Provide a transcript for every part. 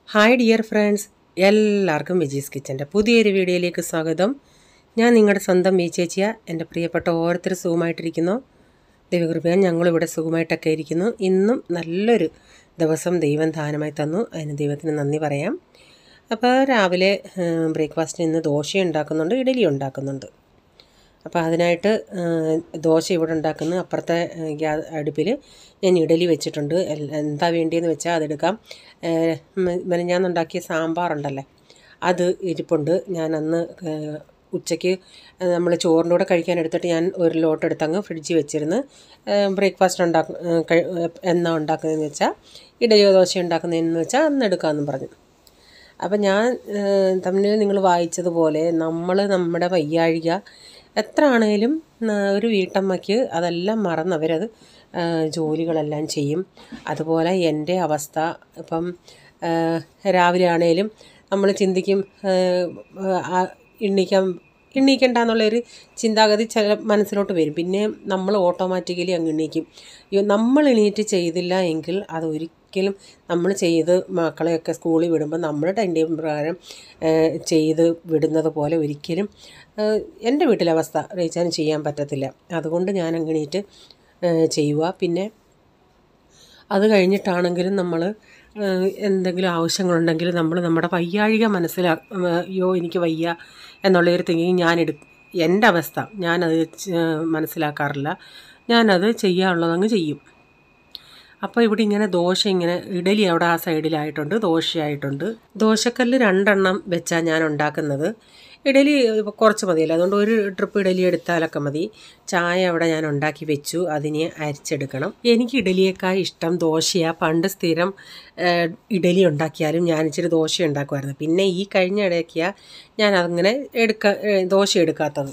Hi dear friends എല്ലാവർക്കും വിജീസ് കിച്ചൻ്റെ പുതിയൊരു വീഡിയോയിലേക്ക് സ്വാഗതം ഞാൻ നിങ്ങളുടെ സ്വന്തം വി ചേച്ചിയ എൻ്റെ പ്രിയപ്പെട്ട ഓരോരുത്തർ സുഖമായിട്ടിരിക്കുന്നു ദൈവകൃപയാൻ ഞങ്ങളിവിടെ സുഖമായിട്ടൊക്കെ ഇരിക്കുന്നു ഇന്നും നല്ലൊരു ദിവസം ദൈവം ദാനമായി തന്നു അതിന് ദൈവത്തിന് നന്ദി പറയാം അപ്പോൾ രാവിലെ ബ്രേക്ക്ഫാസ്റ്റിന് ഇന്ന് ദോശ ഉണ്ടാക്കുന്നുണ്ട് ഇഡലി ഉണ്ടാക്കുന്നുണ്ട് അപ്പോൾ അതിനായിട്ട് ആ, ദോശ ഇവിടെ ഉണ്ടാക്കുന്നു അപ്പുറത്തെ ഗ്യാ അടുപ്പിൽ ഞാൻ ഇഡലി വെച്ചിട്ടുണ്ട് എൽ- എന്താ വേണ്ടിയെന്ന് വെച്ചാൽ അതെടുക്കാം മെനഞ്ഞാന്നുണ്ടാക്കിയ സാമ്പാറുണ്ടല്ലേ അത് ഇരിപ്പുണ്ട് ഞാൻ അന്ന് ആ, ഉച്ചയ്ക്ക് നമ്മൾ ചോറിൻ്റെ കൂടെ കഴിക്കാൻ എടുത്തിട്ട് ഞാൻ ഒരു ലോട്ട് എടുത്തങ്ങ് ഫ്രിഡ്ജിൽ വെച്ചിരുന്ന് ബ്രേക്ക്ഫാസ്റ്റ് ഉണ്ടാക്കും എന്നാ ഉണ്ടാക്കുന്നതെന്ന് വെച്ചാൽ ഇഡലിയോ ദോശ ഉണ്ടാക്കുന്നതെന്ന് വെച്ചാൽ അന്ന് എടുക്കാമെന്നും പറഞ്ഞു അപ്പം ഞാൻ തമ്മിൽ നിങ്ങൾ വായിച്ചതുപോലെ നമ്മൾ നമ്മുടെ വയ്യാഴിക എത്ര ആണേലും ആ, ഒരു വീട്ടമ്മയ്ക്ക് അതെല്ലാം മറന്നവരത് ആ, ജോലികളെല്ലാം ചെയ്യും അതുപോലെ എൻ്റെ അവസ്ഥ ഇപ്പം ആ, രാവിലെ ആണേലും നമ്മൾ ചിന്തിക്കും ആ, ആ, എണ്ണീക്കാൻ എണ്ണീക്കണ്ട എന്നുള്ളൊരു ചിന്താഗതി ചില മനസ്സിലോട്ട് വരും പിന്നെ നമ്മൾ ഓട്ടോമാറ്റിക്കലി അങ്ങ് എണ്ണീക്കും അയ്യോ നമ്മൾ എണീറ്റ് ചെയ്തില്ല എങ്കിൽ അത് ഒരിക്കലും നമ്മൾ ചെയ്ത് മക്കളെയൊക്കെ സ്കൂളിൽ വിടുമ്പോൾ നമ്മുടെ ടൈം ടേബിൾ പ്രകാരം ഏഹ്, ചെയ്ത് വിടുന്നത് പോലെ ഒരിക്കലും ഏഹ്, എൻ്റെ വീട്ടിലെ അവസ്ഥ റീച്ചാനും ചെയ്യാൻ പറ്റത്തില്ല അതുകൊണ്ട് ഞാൻ അങ്ങ് എണീറ്റ് ഏഹ്, ചെയ്യുക പിന്നെ അത് കഴിഞ്ഞിട്ടാണെങ്കിലും നമ്മൾ എന്തെങ്കിലും ആവശ്യങ്ങളുണ്ടെങ്കിൽ നമ്മൾ നമ്മുടെ വയ്യാഴിക മനസ്സിലാ ഉം, അയ്യോ എനിക്ക് വയ്യ എന്നുള്ളൊരു തിങ്കിങ് ഞാൻ എടു എൻ്റെ അവസ്ഥ ഞാനത് ച- മനസ്സിലാക്കാറില്ല ഞാനത് ചെയ്യാനുള്ളതങ്ങ് ചെയ്യും അപ്പോൾ ഇവിടെ ഇങ്ങനെ ദോശ ഇങ്ങനെ ഇഡലി അവിടെ ആ സൈഡിലായിട്ടുണ്ട് ദോശയായിട്ടുണ്ട് ദോശക്കല്ല് രണ്ടെണ്ണം വെച്ചാണ് ഞാൻ ഉണ്ടാക്കുന്നത് ഇഡലി ഇപ്പൊ കുറച്ച് മതിയല്ലോ അതുകൊണ്ട് ഒരു ട്രിപ്പ് ഇഡലി എടുത്താലൊക്കെ മതി ചായ അവിടെ ഞാൻ ഉണ്ടാക്കി വെച്ചു അതിനെ അരിച്ചെടുക്കണം എനിക്ക് ഇഡലിയേക്കാൾ ഇഷ്ടം ദോശയാണ് പണ്ട് സ്ഥിരം ഏഹ്, ഇഡലി ഉണ്ടാക്കിയാലും ഞാൻ ഇച്ചിരി ദോശ ഉണ്ടാക്കുമായിരുന്നു പിന്നെ ഈ കഴിഞ്ഞ ഇടയ്ക്കാണ് ഞാൻ അങ്ങനെ എടുക്ക ഏഹ്, ദോശ എടുക്കാത്തത്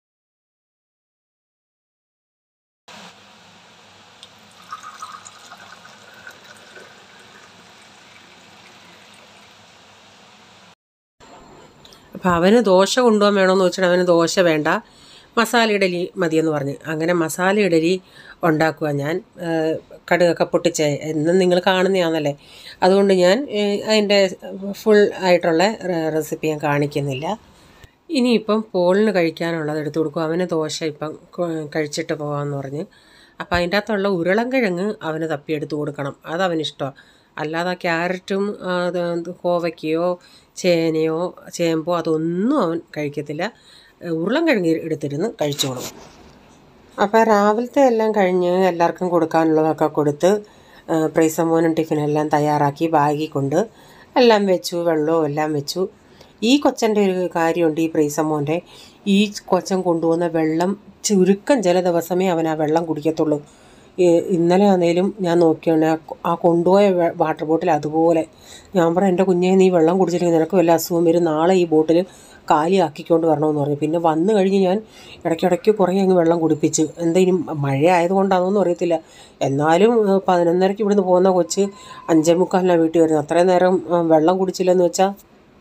അപ്പോൾ അവന് ദോശ കൊണ്ടുപോകാൻ വേണമെന്ന് വെച്ചിട്ട് അവന് ദോശ വേണ്ട മസാല ഇഡലി മതിയെന്ന് പറഞ്ഞ് അങ്ങനെ മസാല ഇഡലി ഉണ്ടാക്കുക ഞാൻ ഏഹ്, കടുകൊക്കെ പൊട്ടിച്ച് എന്നും നിങ്ങൾ കാണുന്നതാണല്ലേ അതുകൊണ്ട് ഞാൻ ഏഹ്, അതിൻ്റെ ഫുൾ ആയിട്ടുള്ള റെ- റെസിപ്പി ഞാൻ കാണിക്കുന്നില്ല ഇനിയിപ്പം പോളിന് കഴിക്കാനുള്ളത് എടുത്തു കൊടുക്കും അവന് ദോശ ഇപ്പം കൊ- കഴിച്ചിട്ട് പോകാമെന്ന് പറഞ്ഞ് അപ്പം അതിൻ്റെ അകത്തുള്ള ഉരുളൻകിഴങ്ങ് അവന് തപ്പിയെടുത്ത് കൊടുക്കണം അത് അവനിഷ്ടമാണ് അല്ലാതെ ക്യാരറ്റും ആ, അത് കോവയ്ക്കയോ ചേനയോ ചേമ്പോ അതൊന്നും അവൻ കഴിക്കത്തില്ല ഉരുളൻകിഴങ്ങ് എടുത്തിരുന്ന് കഴിച്ചോളും അപ്പോൾ രാവിലത്തെ എല്ലാം കഴിഞ്ഞ് എല്ലാവർക്കും കൊടുക്കാനുള്ളതൊക്കെ കൊടുത്ത് ആ, പ്രൈസമോനും ടിഫിനെല്ലാം തയ്യാറാക്കി ബാഗിൽ കൊണ്ട് എല്ലാം വെച്ചു വെള്ളവും എല്ലാം വെച്ചു ഈ കൊച്ചൻ്റെ ഒരു കാര്യമുണ്ട് ഈ പ്രൈസമോൻ്റെ ഈ കൊച്ചൻ കൊണ്ടുപോകുന്ന വെള്ളം ചുരുക്കം ചില ദിവസമേ അവൻ ആ വെള്ളം കുടിക്കത്തുള്ളൂ ഈ ഇന്നലെ ആണെങ്കിലും ഞാൻ നോക്കിയാണ് ആ കൊ- ആ കൊണ്ടുപോയ വെ- വാട്ടർ ബോട്ടിൽ അതുപോലെ ഞാൻ പറഞ്ഞു എൻ്റെ കുഞ്ഞെ നീ വെള്ളം കുടിച്ചില്ലെങ്കിൽ നിനക്ക് വല്ല അസുഖം വരും നാളെ ഈ ബോട്ടിൽ കാലിയാക്കിക്കൊണ്ട് വരണമെന്ന് പറഞ്ഞു പിന്നെ വന്നു കഴിഞ്ഞ് ഞാൻ ഇടയ്ക്കിടയ്ക്ക് കുറേ അങ്ങ് വെള്ളം കുടിപ്പിച്ച് എന്തെങ്കിലും മഴ ആയതുകൊണ്ടാണെന്നൊന്നും അറിയത്തില്ല എന്നാലും ഏഹ്, പതിനൊന്നരയ്ക്ക് ഇവിടുന്ന് പോകുന്ന കൊച്ച് അഞ്ചേ മുക്കാലിനാണ് വീട്ടിൽ വരുന്നത് അത്രയും നേരം ഏഹ്, വെള്ളം കുടിച്ചില്ലെന്ന് വെച്ചാൽ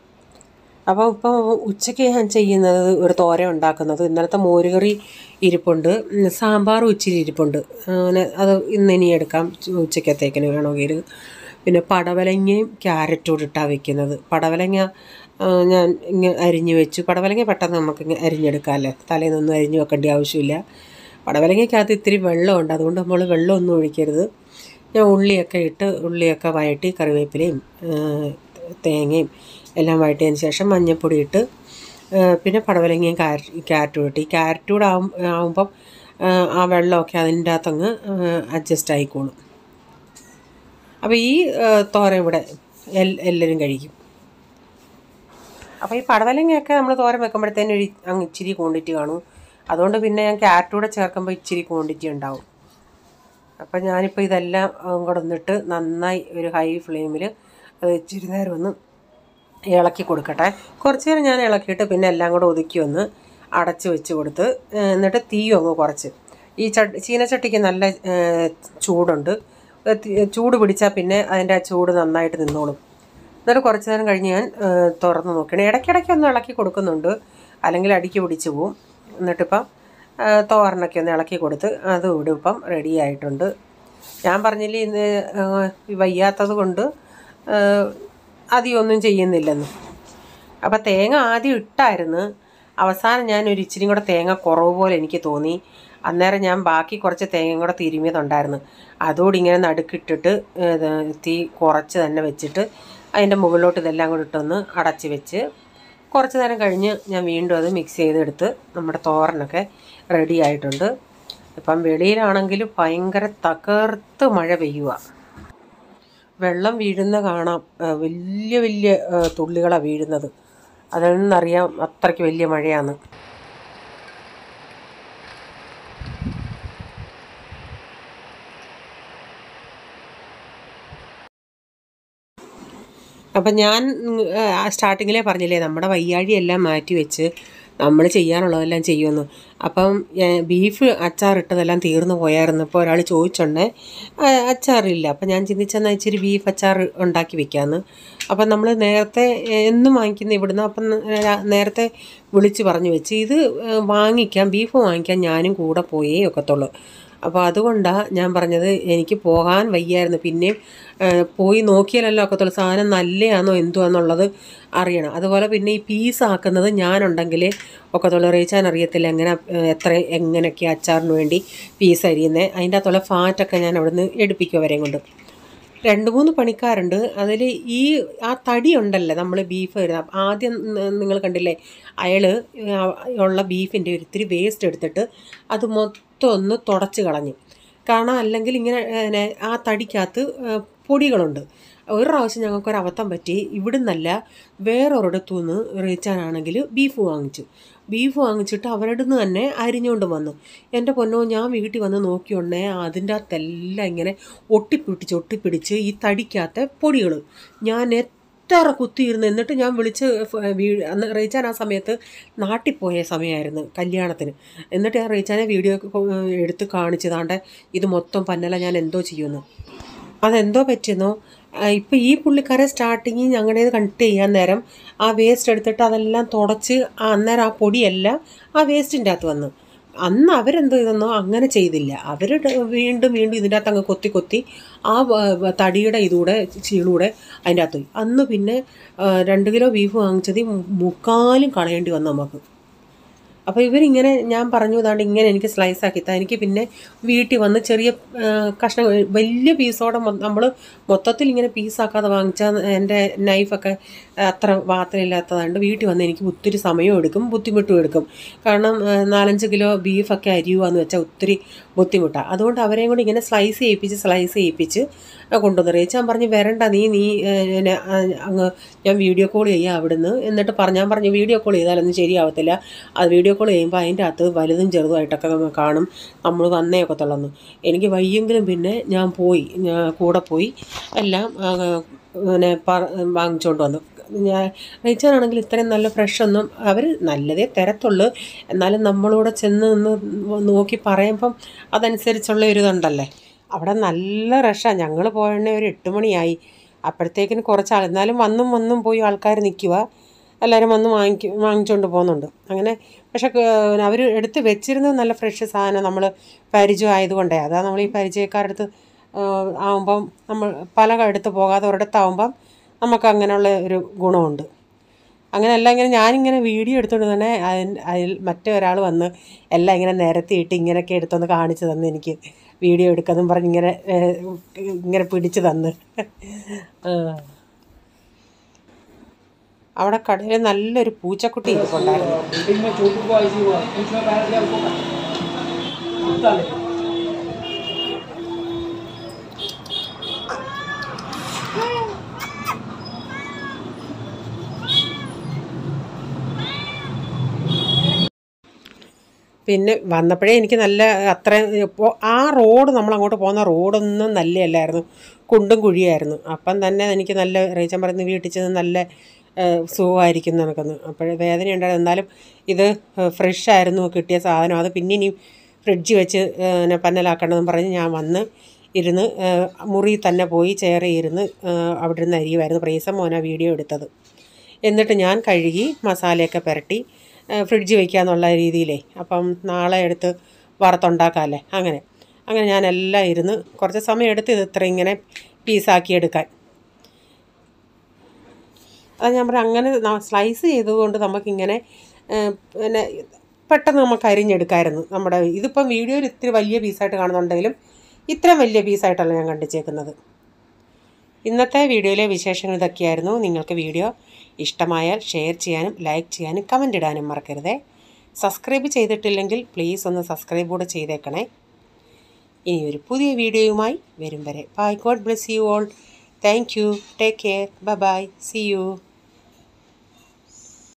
അപ്പോൾ ഇപ്പോൾ ഉച്ചയ്ക്ക് ഞാൻ ചെയ്യുന്നത് ഒരു തോര ഉണ്ടാക്കുന്നത് ഇന്നലത്തെ മോരുകറി ഇരിപ്പുണ്ട് ഉം, സാമ്പാറും ഇച്ചിരി ഇരിപ്പുണ്ട് അങ്ങനെ അത് ഇന്ന് ഇനി എടുക്കാം ചു- ഉച്ചക്കത്തേക്കിന് വേണമെങ്കിൽ പിന്നെ പടവലങ്ങയും ക്യാരറ്റും ഇട്ടാണ് വെക്കുന്നത് പടവലങ്ങ ആ, ഞാൻ ഇങ്ങനെ അരിഞ്ഞ് വെച്ചു പടവലങ്ങ പെട്ടെന്ന് നമുക്ക് ഇങ്ങനെ അരിഞ്ഞെടുക്കാമല്ലേ തലേന്നൊന്നും അരിഞ്ഞ് വെക്കേണ്ട ആവശ്യമില്ല പടവലങ്ങയ്ക്കകത്ത് ഇത്തിരി വെള്ളമുണ്ട് അതുകൊണ്ട് നമ്മൾ വെള്ളമൊന്നും ഒഴിക്കരുത് ഞാൻ ഉള്ളിയൊക്കെ ഇട്ട് ഉള്ളിയൊക്കെ വഴറ്റി കറിവേപ്പിലയും ആ, തേങ്ങയും എല്ലാം വഴറ്റിയതിന് ശേഷം മഞ്ഞൾപ്പൊടി ഇട്ട് ആ, പിന്നെ പടവലങ്ങയും ക്യാരറ്റ് ക്യാരറ്റും ഇട്ട് ഈ ക്യാരറ്റ് കൂടെ ആവും ആവുമ്പം ആ, ആ വെള്ളമൊക്കെ അതിൻ്റെ അകത്തങ്ങ് അഡ്ജസ്റ്റ് ആയിക്കോളും അപ്പോൾ ഈ ആ, തോരൻ ഇവിടെ എൽ എല്ലാവരും കഴിക്കും അപ്പോൾ ഈ പടവലങ്ങയൊക്കെ നമ്മൾ തോരൻ വെക്കുമ്പോഴത്തേനും ഒരു അങ്ങ് ഇച്ചിരി ക്വാണ്ടിറ്റി കാണും അതുകൊണ്ട് പിന്നെ ഞാൻ ക്യാരറ്റ് കൂടെ ചേർക്കുമ്പോൾ ഇച്ചിരി ക്വാണ്ടിറ്റി ഉണ്ടാവും അപ്പം ഞാനിപ്പോൾ ഇതെല്ലാം ഉം, കൂടെ ഒന്നിട്ട് നന്നായി ഒരു ഹൈ ഫ്ലെയിമിൽ അത് ഇച്ചിരി നേരം ഒന്ന് ഇളക്കി കൊടുക്കട്ടെ കുറച്ച് നേരം ഞാൻ ഇളക്കിയിട്ട് പിന്നെ എല്ലാം കൂടെ ഒതുക്കി ഒന്ന് അടച്ച് വെച്ച് കൊടുത്ത് ഏഹ്, എന്നിട്ട് തീയും അങ്ങ് കുറച്ച് ഈ ചട്ടി ചീനച്ചട്ടിക്ക് നല്ല ഏഹ്, ചൂടുണ്ട് ഏഹ്, തി- ചൂട് പിടിച്ചാൽ പിന്നെ അതിൻ്റെ ആ ചൂട് നന്നായിട്ട് നിന്നോളും എന്നിട്ട് കുറച്ച് നേരം കഴിഞ്ഞ് ഞാൻ ഏഹ്, തുറന്ന് നോക്കണം ഇടയ്ക്കിടയ്ക്ക് ഒന്ന് ഇളക്കി കൊടുക്കുന്നുണ്ട് അല്ലെങ്കിൽ അടിക്ക് പിടിച്ച് പോവും എന്നിട്ടിപ്പം ഏഹ്, തോരനൊക്കെ ഒന്ന് ഇളക്കി കൊടുത്ത് അത് ഇവിടെ ഇപ്പം റെഡി ആയിട്ടുണ്ട് ഞാൻ പറഞ്ഞില്ലേ ഇന്ന് ഏഹ്, വയ്യാത്തത് കൊണ്ട് ഏഹ്, അധികമൊന്നും ചെയ്യുന്നില്ലെന്ന് അപ്പോൾ തേങ്ങ ആദ്യം ഇട്ടായിരുന്നു അവസാനം ഞാൻ ഒരു ഇച്ചിരി കൂടെ തേങ്ങ കുറവ് പോലെ എനിക്ക് തോന്നി അന്നേരം ഞാൻ ബാക്കി കുറച്ച് തേങ്ങയും കൂടെ തിരുമിയതുണ്ടായിരുന്നു അതോടെ ഇങ്ങനെ നടുക്കിട്ടിട്ട് ഇത് തീ കുറച്ച് തന്നെ വെച്ചിട്ട് അതിൻ്റെ മുകളിലോട്ട് ഇതെല്ലാം കൂടി ഇട്ടൊന്ന് അടച്ച് വെച്ച് കുറച്ച് നേരം കഴിഞ്ഞ് ഞാൻ വീണ്ടും അത് മിക്സ് ചെയ്തെടുത്ത് നമ്മുടെ തോരനൊക്കെ റെഡി ആയിട്ടുണ്ട് ഇപ്പം വെളിയിലാണെങ്കിൽ ഭയങ്കര തകർത്ത് മഴ പെയ്യുക വെള്ളം വീഴുന്ന കാണാം ആ, വലിയ വലിയ തുള്ളികളാണ് വീഴുന്നത് അതിൽ നിന്നറിയാം അത്രയ്ക്ക് വലിയ മഴയാണ് അപ്പം ഞാൻ സ്റ്റാർട്ടിങ്ങിലേ പറഞ്ഞില്ലേ നമ്മുടെ വയ്യാഴി എല്ലാം മാറ്റി വെച്ച് നമ്മൾ ചെയ്യാനുള്ളതെല്ലാം ചെയ്യുമെന്ന് അപ്പം ഏഹ്, ബീഫ് അച്ചാറിട്ടതെല്ലാം തീർന്നു പോയായിരുന്നു ഇപ്പോൾ ഒരാൾ ചോദിച്ചുണ്ടേ ആ, അച്ചാറില്ല അപ്പം ഞാൻ ചിന്തിച്ചെന്നാൽ ഇച്ചിരി ബീഫ് അച്ചാർ ഉണ്ടാക്കി വെക്കാമെന്ന് അപ്പം നമ്മൾ നേരത്തെ ഏഹ്, എന്നും വാങ്ങിക്കുന്ന ഇവിടുന്ന് അപ്പം ന- നേരത്തെ വിളിച്ച് പറഞ്ഞു വെച്ച് ഇത് ഏഹ്, വാങ്ങിക്കാം ബീഫ് വാങ്ങിക്കാൻ ഞാനും കൂടെ പോയേ ഒക്കത്തുള്ളൂ അപ്പോൾ അതുകൊണ്ടാണ് ഞാൻ പറഞ്ഞത് എനിക്ക് പോകാൻ വയ്യായിരുന്നു പിന്നെയും ഏഹ്, പോയി നോക്കിയാലല്ലോ ഒക്കത്തുള്ളൂ സാധനം നല്ലതാണോ എന്തുവാന്നുള്ളത് അറിയണം അതുപോലെ പിന്നെ ഈ പീസ് ആക്കുന്നത് ഞാനുണ്ടെങ്കിൽ ഒക്കത്തുള്ളൂ റീച്ചാൻ അറിയത്തില്ല എങ്ങനെ ഏഹ്, എത്ര എങ്ങനെയൊക്കെ അച്ചാറിന് വേണ്ടി പീസ് അരിയുന്നത് അതിൻ്റെ അകത്തുള്ള ഫാറ്റൊക്കെ ഞാൻ അവിടുന്ന് എടുപ്പിക്കും അവരെയും കൊണ്ട് രണ്ട് മൂന്ന് പണിക്കാരുണ്ട് അതിൽ ഈ ആ തടി ഉണ്ടല്ലോ നമ്മൾ ബീഫ് വരുന്ന ആദ്യം നിങ്ങൾ കണ്ടില്ലേ അയാൾ ഉള്ള ബീഫിൻ്റെ ഒരിത്തിരി വേസ്റ്റ് എടുത്തിട്ട് അത് മൊത്തം ഒന്ന് തുടച്ച് കളഞ്ഞു കാരണം അല്ലെങ്കിൽ ഇങ്ങനെ ഏ, ആ തടിക്കകത്ത് ഏ, പൊടികളുണ്ട് ഒരു പ്രാവശ്യം ഞങ്ങൾക്കൊരു അബദ്ധം പറ്റി ഇവിടുന്നല്ല വേറൊരിടത്തു നിന്ന് റീച്ചാനാണെങ്കിൽ ബീഫ് വാങ്ങിച്ചു ബീഫ് വാങ്ങിച്ചിട്ട് അവരുടെ നിന്ന് തന്നെ അരിഞ്ഞുകൊണ്ട് വന്നു എൻ്റെ പൊന്നോ ഞാൻ വീട്ടിൽ വന്ന് നോക്കിയുണ്ടേ അതിൻ്റെ അകത്തെല്ലാം ഇങ്ങനെ ഒട്ടിപ്പിടിച്ച് ഒട്ടിപ്പിടിച്ച് ഈ തടിക്കകത്തെ പൊടികൾ ഞാൻ എത്ര കുത്തിയിരുന്നു എന്നിട്ട് ഞാൻ വിളിച്ച് ഫ- വീ- അന്ന് റീച്ചാൻ ആ സമയത്ത് നാട്ടിൽ പോയ സമയമായിരുന്നു കല്യാണത്തിന് എന്നിട്ട് ഞാൻ റീച്ചാനെ വീഡിയോ എടുത്ത് കാണിച്ചതാണ്ട് ഇത് മൊത്തം പന്നല ഞാൻ എന്തോ ചെയ്യുമെന്ന് അതെന്തോ പറ്റിയെന്നോ ഇപ്പം ഈ പുള്ളിക്കാരെ സ്റ്റാർട്ടിങ്ങിൽ ഞങ്ങളുടേത് കണ്ടിട്ട് ചെയ്യാൻ നേരം ആ വേസ്റ്റ് എടുത്തിട്ട് അതെല്ലാം തുടച്ച് ആ അന്നേരം ആ പൊടിയെല്ലാം ആ വേസ്റ്റിൻ്റെ അകത്ത് വന്നു അന്ന് അവരെന്തോ ഇതെന്നോ അങ്ങനെ ചെയ്തില്ല അവർ വീണ്ടും വീണ്ടും ഇതിൻ്റെ അകത്ത് അങ്ങ് കൊത്തി കൊത്തി ആ വ- വ- തടിയുടെ ഇതൂടെ ചീളൂടെ അതിൻ്റെ അകത്ത് പോയി അന്ന് പിന്നെ ആ, രണ്ട് കിലോ ബീഫ് വാങ്ങിച്ചത് മുക്കാലും കളയേണ്ടി വന്നു നമുക്ക് അപ്പോൾ ഇവരിങ്ങനെ ഞാൻ പറഞ്ഞു ഇതാണ്ട് ഇങ്ങനെ എനിക്ക് സ്ലൈസ് ആക്കി താ എനിക്ക് പിന്നെ വീട്ടിൽ വന്ന് ചെറിയ ആ, കഷ്ണം വലിയ പീസോടെ നമ്മൾ മൊത്തത്തിൽ ഇങ്ങനെ പീസാക്കാതെ വാങ്ങിച്ചാൽ എൻ്റെ നൈഫൊക്കെ അത്ര പാത്രമില്ലാത്തതുകൊണ്ട് വീട്ടിൽ വന്ന് എനിക്ക് ഒത്തിരി സമയവും എടുക്കും ബുദ്ധിമുട്ടും എടുക്കും കാരണം ആ, നാലഞ്ച് കിലോ ബീഫൊക്കെ അരിയുവാന്ന് വെച്ചാൽ ഒത്തിരി ബുദ്ധിമുട്ടാണ് അതുകൊണ്ട് അവരെയും കൂടി ഇങ്ങനെ സ്ലൈസ് ചെയ്യിപ്പിച്ച് സ്ലൈസ് ചെയ്യിപ്പിച്ച് കൊണ്ടുവന്നു റേച്ചാൻ പറഞ്ഞ് വരണ്ട നീ നീ ഏ, പിന്നെ, ആ, അങ്ങ് ഞാൻ വീഡിയോ കോൾ ചെയ്യാം അവിടുന്ന് എന്നിട്ട് പറഞ്ഞ് ഞാൻ പറഞ്ഞു വീഡിയോ കോൾ ചെയ്താലൊന്നും ശരിയാവത്തില്ല അത് വീഡിയോ കോൾ ചെയ്യുമ്പോൾ അതിൻ്റെ അകത്ത് വലുതും ചെറുതുമായിട്ടൊക്കെ നമ്മ കാണും നമ്മൾ വന്നേ ഒക്കത്തുള്ളൂ എനിക്ക് വയ്യെങ്കിലും പിന്നെ ഞാൻ പോയി ഞാൻ കൂടെ പോയി എല്ലാം ആ, പിന്നെ പറ വാങ്ങിച്ചുകൊണ്ട് വന്നു ഞാൻ റേച്ചാനാണെങ്കിൽ ഇത്രയും നല്ല ഫ്രഷ് ഒന്നും അവർ നല്ലതേ തരത്തുള്ളൂ എന്നാലും നമ്മളൂടെ ചെന്ന് നിന്ന് നോക്കി പറയുമ്പം അതനുസരിച്ചുള്ള ഒരു ഇതുണ്ടല്ലേ അവിടെ നല്ല റഷാണ് ഞങ്ങൾ പോയണേ ഒരു എട്ട് മണിയായി അപ്പോഴത്തേക്കിന് കുറച്ച് ആൾ എന്നാലും വന്നും വന്നും പോയി ആൾക്കാർ നിൽക്കുക എല്ലാവരും വന്ന് വാങ്ങിക്കും വാങ്ങിച്ചുകൊണ്ട് പോകുന്നുണ്ട് അങ്ങനെ പക്ഷെ അവർ എടുത്ത് വെച്ചിരുന്നത് നല്ല ഫ്രഷ് സാധനം നമ്മൾ പരിചയം ആയതുകൊണ്ടേ അതാ നമ്മൾ ഈ പരിചയക്കാരടുത്ത് ആകുമ്പം നമ്മൾ പല അടുത്ത് പോകാതെ ഒരിടത്താവുമ്പം നമുക്ക് അങ്ങനെയുള്ള ഒരു ഗുണമുണ്ട് അങ്ങനെ എല്ലാം ഇങ്ങനെ ഞാനിങ്ങനെ വീഡിയോ എടുത്തുകൊണ്ട് തന്നെ അതിൽ അതിൽ മറ്റേ ഒരാൾ വന്ന് എല്ലാം ഇങ്ങനെ നിരത്തിയിട്ട് ഇങ്ങനെയൊക്കെ എടുത്തൊന്ന് കാണിച്ചു തന്ന് എനിക്ക് വീഡിയോ എടുക്കാന്നും പറഞ്ഞ് ഇങ്ങനെ ഏഹ്, ഇങ്ങനെ പിടിച്ചു തന്ന് ആ. അവിടെ കടയിൽ നല്ലൊരു പൂച്ചക്കുട്ടി ഇരിപ്പുണ്ടായിരുന്നു बिल्डिंग में छोटू को ऐसी हुआ बीच में बैठ गया उसको कुत्ता ले പിന്നെ വന്നപ്പോഴേ എനിക്ക് നല്ല അത്ര ഇപ്പോൾ ആ റോഡ് നമ്മൾ അങ്ങോട്ട് പോകുന്ന റോഡൊന്നും നല്ലതല്ലായിരുന്നു കുണ്ടും കുഴിയായിരുന്നു അപ്പം തന്നെ എനിക്ക് നല്ല റീച്ചൻ പറയുന്ന വീട്ടിൽ ചെന്ന് നല്ല ഏഹ്, സുഖമായിരിക്കും നമുക്കൊന്ന് അപ്പോഴേ വേദന ഉണ്ടായിരുന്നു എന്നാലും ഇത് ഫ്രഷ് ആയിരുന്നു കിട്ടിയ സാധനം അത് പിന്നെ ഇനി ഫ്രിഡ്ജ് വെച്ച് ഏഹ്, പന്നലാക്കണമെന്ന് പറഞ്ഞ് ഞാൻ വന്ന് ഇരുന്ന് ഏഹ്, മുറി തന്നെ പോയി ചെയറിൽ ഇരുന്ന് ഏഹ്, അവിടെ ഇരുന്ന് അരിയുമായിരുന്നു പ്രീസം മോനാ വീഡിയോ എടുത്തത് എന്നിട്ട് ഞാൻ കഴുകി മസാലയൊക്കെ പുരട്ടി ഏഹ്, ഫ്രിഡ്ജ് വയ്ക്കാന്നുള്ള രീതിയിലേ അപ്പം നാളെ എടുത്ത് വറുത്തുണ്ടാക്കാമല്ലേ അങ്ങനെ അങ്ങനെ ഞാൻ എല്ലാം ഇരുന്ന് കുറച്ച് സമയം എടുത്ത് ഇത് ഇത്ര ഇങ്ങനെ പീസാക്കി എടുക്കാൻ അത് ഞാൻ പറയാം അങ്ങനെ സ്ലൈസ് ചെയ്തതുകൊണ്ട് നമുക്കിങ്ങനെ ഏഹ്, പിന്നെ പെട്ടെന്ന് നമുക്ക് അരിഞ്ഞെടുക്കാമായിരുന്നു നമ്മുടെ ഇതിപ്പം വീഡിയോയിൽ ഇത്തിരി വലിയ പീസായിട്ട് കാണുന്നുണ്ടെങ്കിലും ഇത്രയും വലിയ പീസായിട്ടല്ല ഞാൻ കണ്ടിച്ചേക്കുന്നത് ഇന്നത്തെ വീഡിയോയിലെ വിശേഷങ്ങൾ ഇതൊക്കെയായിരുന്നു നിങ്ങൾക്ക് വീഡിയോ ഇഷ്ടമായാൽ ഷെയർ ചെയ്യാനും ലൈക്ക് ചെയ്യാനും കമൻ്റ് ഇടാനും മറക്കരുതേ സബ്സ്ക്രൈബ് ചെയ്തിട്ടില്ലെങ്കിൽ പ്ലീസ് ഒന്ന് സബ്സ്ക്രൈബ് കൂടെ ചെയ്തേക്കണേ ഇനി ഒരു പുതിയ വീഡിയോയുമായി വരും വരെ bye God bless you all thank you take care bye bye see U